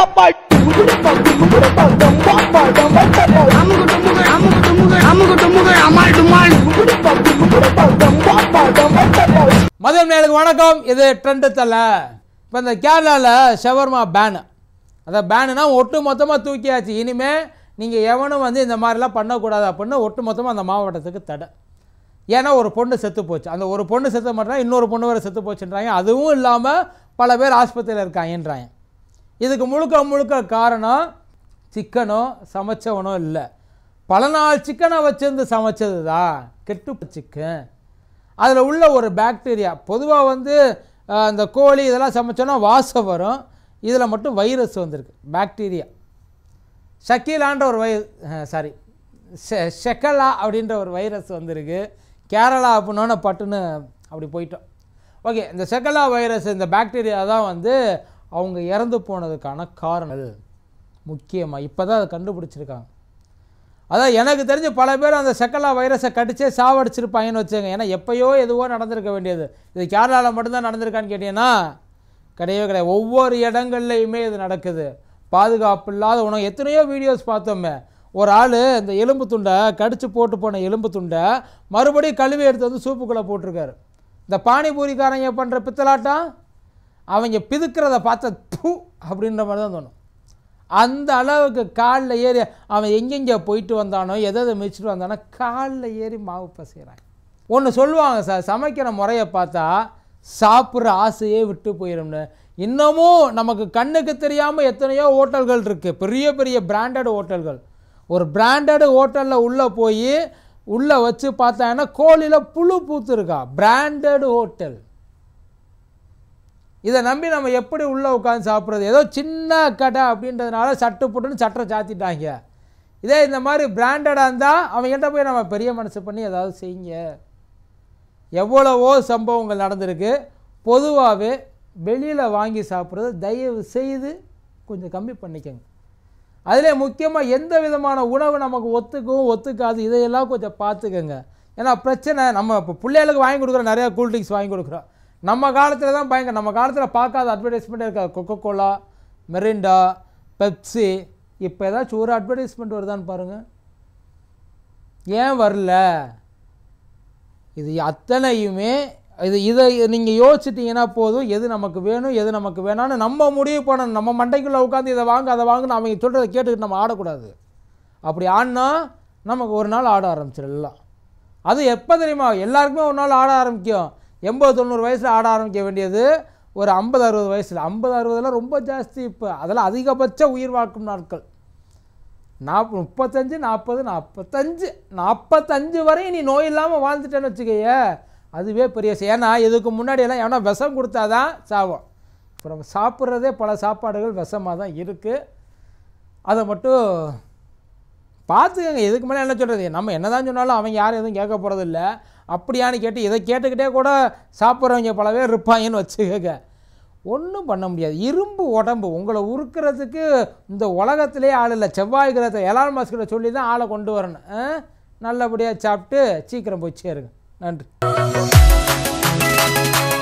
மதியம் நேருக்கு வணக்கம் இது ட்ரெண்டு தலை இப்போ இந்த கேரளாவில் ஷவர்மா பேனு அதான் பேனுனா ஒட்டு மொத்தமாக தூக்கியாச்சு இனிமே நீங்கள் எவனும் வந்து இந்த மாதிரிலாம் பண்ணக்கூடாது அப்படின்னு ஒட்டு மொத்தமாக அந்த மாவட்டத்துக்கு தடை ஏன்னா ஒரு பொண்ணு செத்து போச்சு அந்த ஒரு பொண்ணு செத்து மட்டும் இன்னொரு பொண்ணு வேறு செத்து போச்சுன்றாங்க அதுவும் இல்லாமல் பல பேர் ஆஸ்பத்திரியில் இருக்காங்கன்றாங்க இதுக்கு முழுக்க முழுக்க காரணம் சிக்கனோ சமைச்சவனோ இல்லை பல நாள் சிக்கனை வச்சிருந்து சமைச்சது தான் கெட்டு சிக்கன் அதில் உள்ள ஒரு பாக்டீரியா பொதுவாக வந்து அஹ், இந்த கோழி இதெல்லாம் சமைச்சோன்னா வாசம் வரும் இதில் மட்டும் வைரஸ் வந்திருக்கு பாக்டீரியா ஷக்கீலான்ற ஒரு வை சாரி ஷெக்கலா அப்படின்ற ஒரு வைரஸ் வந்திருக்கு கேரளா அப்படின்னோன்னு பட்டுன்னு அப்படி போயிட்டோம் ஓகே இந்த செகலா வைரஸ் இந்த பாக்டீரியா தான் வந்து அவங்க இறந்து போனதுக்கான காரணம் முக்கியமாக இப்போ தான் அதை கண்டுபிடிச்சிருக்காங்க அதான் எனக்கு தெரிஞ்சு பல பேர் அந்த செக்கலா வைரஸை கடிச்சே சாவடிச்சிருப்பாங்கன்னு வச்சுங்க ஏன்னா எப்பயோ எதுவோ நடந்திருக்க வேண்டியது இது கேரளாவில் மட்டும்தான் நடந்திருக்கான்னு கேட்டீங்கன்னா கிடையவே கிடையாது ஒவ்வொரு இடங்கள்லையுமே இது நடக்குது பாதுகாப்பு இல்லாத உணவு எத்தனையோ வீடியோஸ் பார்த்தோமே ஒரு ஆள் இந்த எலும்பு துண்டை கடிச்சு போட்டு போன எலும்பு துண்டை மறுபடியும் கழுவி எடுத்து வந்து சூப்புக்குள்ளே போட்டிருக்காரு இந்த பானிபூரிக்காரங்க பண்ணுற பித்தலாட்டம் அவங்க பிதுக்கிறத பார்த்தா பூ அப்படின்ற மாதிரி தான் தோணும் அந்த அளவுக்கு காலில் ஏறி அவன் எங்கெங்கே போயிட்டு வந்தானோ எதை எதை மிதிச்சிட்டு வந்தானோ காலில் ஏறி மாவு பசைகிறாங்க ஒன்று சொல்லுவாங்க சார் சமைக்கிற முறையை பார்த்தா சாப்பிட்ற ஆசையே விட்டு போயிடும்னு இன்னமும் நமக்கு கண்ணுக்கு தெரியாமல் எத்தனையோ ஹோட்டல்கள் இருக்குது பெரிய பெரிய பிராண்டட் ஹோட்டல்கள் ஒரு பிராண்டட் ஹோட்டலில் உள்ளே போய் உள்ளே வச்சு பார்த்தாங்கன்னா கோழியில் புழு பூத்துருக்கா பிராண்டட் ஹோட்டல் இதை நம்பி நம்ம எப்படி உள்ளே உட்காந்து சாப்பிட்றது ஏதோ சின்ன கடை அப்படின்றதுனால சட்டு புட்டுன்னு சட்டை சாத்திட்டாங்க இதே இந்த மாதிரி பிராண்டடாக இருந்தால் அவங்ககிட்ட போய் நம்ம பெரிய மனசு பண்ணி ஏதாவது செய்யுங்க எவ்வளவோ சம்பவங்கள் நடந்திருக்கு பொதுவாகவே வெளியில் வாங்கி சாப்பிட்றது தயவு செய்து கொஞ்சம் கம்மி பண்ணிக்கோங்க அதிலே முக்கியமாக எந்த விதமான உணவு நமக்கு ஒத்துக்கும் ஒத்துக்காது இதையெல்லாம் கொஞ்சம் பார்த்துக்கோங்க ஏன்னா பிரச்சனை நம்ம இப்போ பிள்ளைகளுக்கு வாங்கி கொடுக்குறோம் நிறையா கூல்ட்ரிங்க்ஸ் வாங்கி கொடுக்குறோம் நம்ம காலத்தில் தான் பயங்கர நம்ம காலத்தில் பார்க்காத அட்வர்டைஸ்மெண்ட்டே இருக்கா கொக்கோ கோலா மெரிண்டா பெப்சி இப்போ ஏதாச்சும் ஒரு அட்வர்டைஸ்மெண்ட் வருதான்னு பாருங்கள் ஏன் வரல இது அத்தனையுமே இது இதை நீங்கள் யோசிச்சிட்டிங்கன்னா போதும் எது நமக்கு வேணும் எது நமக்கு வேணாம்னு நம்ம முடிவு பண்ணணும் நம்ம மண்டைக்குள்ளே உட்காந்து இதை வாங்க அதை வாங்கன்னு அவங்க சொல்கிறத கேட்டுக்கிட்டு நம்ம ஆடக்கூடாது அப்படி ஆடினா நமக்கு ஒரு நாள் ஆட ஆரம்பிச்சிடலாம் அது எப்போ தெரியுமா எல்லாருக்குமே ஒரு நாள் ஆட ஆரம்பிக்கும் எண்பது தொண்ணூறு வயசில் ஆட ஆரம்பிக்க வேண்டியது ஒரு ஐம்பது அறுபது வயசில் ஐம்பது அறுபதுலாம் ரொம்ப ஜாஸ்தி இப்போ அதெல்லாம் அதிகபட்ச உயிர் வாழ்க்கும் நாட்கள் நாப் முப்பத்தஞ்சு நாற்பது நாற்பத்தஞ்சு நாற்பத்தஞ்சு வரையும் நீ நோய் இல்லாமல் வாழ்ந்துட்டேன்னு வச்சுக்கயே அதுவே பெரிய விஷயம். ஏன்னா இதுக்கு முன்னாடி எல்லாம் எவனா விஷம் கொடுத்தாதான் சாவோம் இப்போ நம்ம சாப்பிட்றதே பல சாப்பாடுகள் விஷமாக தான் இருக்குது அதை மட்டும் பார்த்துக்கங்க இதுக்கு மேலே என்ன சொல்கிறது நம்ம என்ன தான் சொன்னாலும் அவங்க யாரும் எதுவும் கேட்க போகிறதில்ல அப்படியான்னு கேட்டு இதை கேட்டுக்கிட்டே கூட சாப்பிட்றவங்க பல பேர் இருப்பாங்கன்னு வச்சுக்கங்க ஒன்றும் பண்ண முடியாது இரும்பு உடம்பு உங்களை உருக்கிறதுக்கு இந்த உலகத்திலே ஆள் இல்லை செவ்வாய் கிரகத்தை எலான் மாஸ்கிட்ட சொல்லி தான் ஆளை கொண்டு வரணும் ஆ? நல்லபடியாக சாப்பிட்டு சீக்கிரம் போய் சேருங்க நன்றி